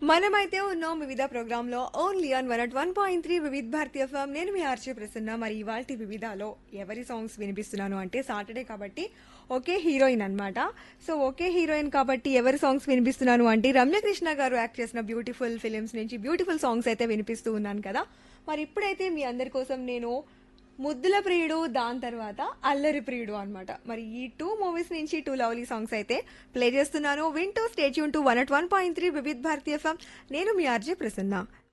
మనమైతే ఉన్నాం వివిధ ప్రోగ్రామ్ లో only on one at one point three Vividh Bharati form నేను మీ ఆర్చే ప్రసన్న మరి ఇవాళ వివిధలో ఎవరి సాంగ్స్ వినిపిస్తున్నాను అంటే సాటర్డే కాబట్టి ఒకే హీరోయిన్ అన్నమాట సో ఒకే హీరోయిన్ కాబట్టి ఎవరి సాంగ్స్ వినిపిస్తున్నాను అంటే రమ్యకృష్ణ గారు యాక్ట్ చేసిన బ్యూటిఫుల్ ఫిలిమ్స్ నుంచి బ్యూటిఫుల్ సాంగ్స్ అయితే వినిపిస్తూ ఉన్నాను కదా మరి ఇప్పుడైతే మీ అందరి కోసం నేను ముద్దుల ప్రియుడు దాని తర్వాత అల్లరి ప్రియుడు అన్నమాట మరి ఈ టూ మూవీస్ నుంచి టూ లవ్లీ సాంగ్స్ అయితే ప్లే చేస్తున్నాను వింటూ stay tuned to one at one point three Vividh Bharati FM నేను మీ ఆర్జే ప్రసన్న